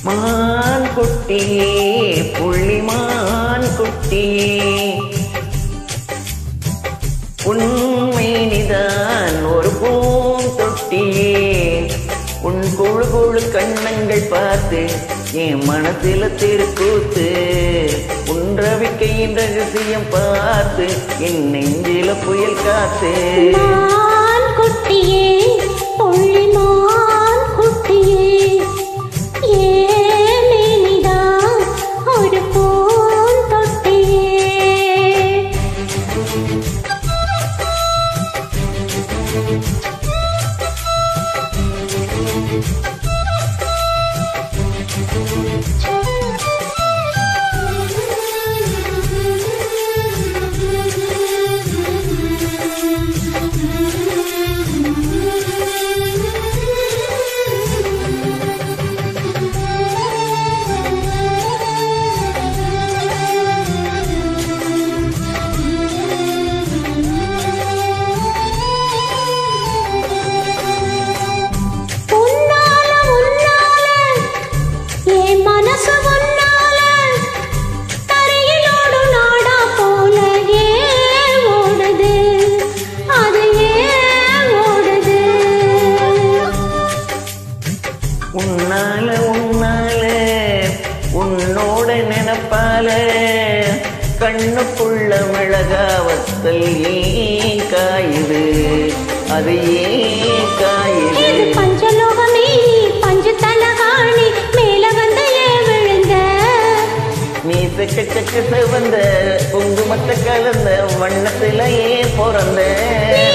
மான் குட்டியே புள்ளிமான் குட்டியே உண்மைனிதான் ஒரு பூந்தொட்டியே உன் குழு குழு கண்ணங்கள் பார்த்து என் மனசில திருக்கூத்து உன் ரவிக்கையின் ரகசியம் பார்த்து என் நெஞ்சில புயல் காத்து மான் குட்டியே புள்ளிமான் குட்டியே ஏனிதான் ஒரு பூந்தொட்டியே உன்னால உன்னால என் மனசு உன்னால தரையிலோடு நாடா போல ஏன் ஓடுது அது ஏன் ஓடுது உன்னால உன்னால உன்னோட நினைப்பால கண்ணுக்குள்ள மிளகாவத்தல் ஏன் காயுது அது ஏன் காயுது இது பஞ்சலோகமே பஞ்சு தலகாணி மேல வந்து ஏன் விழுந்த நீ செக்க செக்க செவந்த குங்குமத்தை கலந்த வண்ணத்துல ஏன் பிறந்த நீ